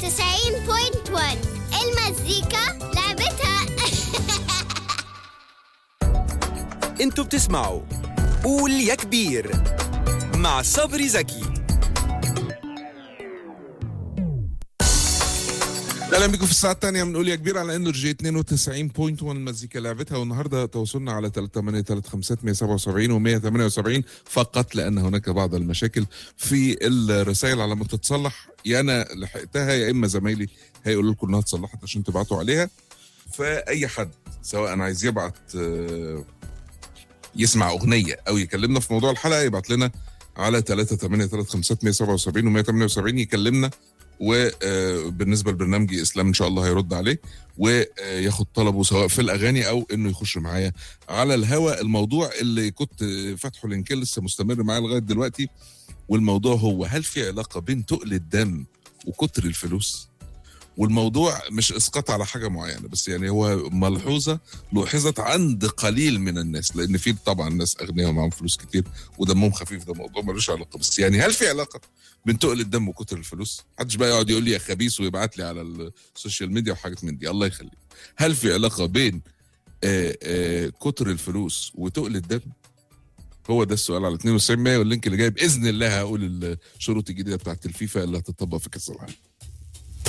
المزيكا لعبتها انتوا بتسمعوا قول يا كبير مع صبري زكي اهلا بكم في الساعه الثانيه بنقول يا كبير على انرجي 92.1 المزيكا لعبتها والنهارده تواصلنا على 3835177 و 178 فقط لان هناك بعض المشاكل في الرسائل على ما تتصلح يا انا لحقتها يا اما زمايلي هيقولوا لكم انها اتصلحت عشان تبعتوا عليها فاي حد سواء عايز يبعت آه، يسمع اغنيه او يكلمنا في موضوع الحلقه يبعت لنا على 3835177 و 178 يكلمنا وبالنسبه لبرنامج اسلام ان شاء الله هيرد عليه وياخد طلبه سواء في الاغاني او انه يخش معايا على الهوا الموضوع اللي كنت فاتحه لينكين لسه مستمر معايا لغايه دلوقتي والموضوع هو هل في علاقه بين تقل الدم وكتر الفلوس؟ والموضوع مش اسقاط على حاجه معينه بس يعني هو ملحوظه لوحظت عند قليل من الناس لان في طبعا ناس اغنياء ومعاهم فلوس كتير ودمهم خفيف ده موضوع ملوش علاقه بس يعني هل في علاقه بين تقل الدم وكتر الفلوس؟ محدش بقى يقعد يقول لي يا خبيث ويبعت لي على السوشيال ميديا وحاجات من دي الله يخليك. هل في علاقه بين آه آه كتر الفلوس وتقل الدم؟ هو ده السؤال على 92 واللينك اللي جاي باذن الله هقول الشروط الجديده بتاعت الفيفا اللي هتطبق في كاس العالم.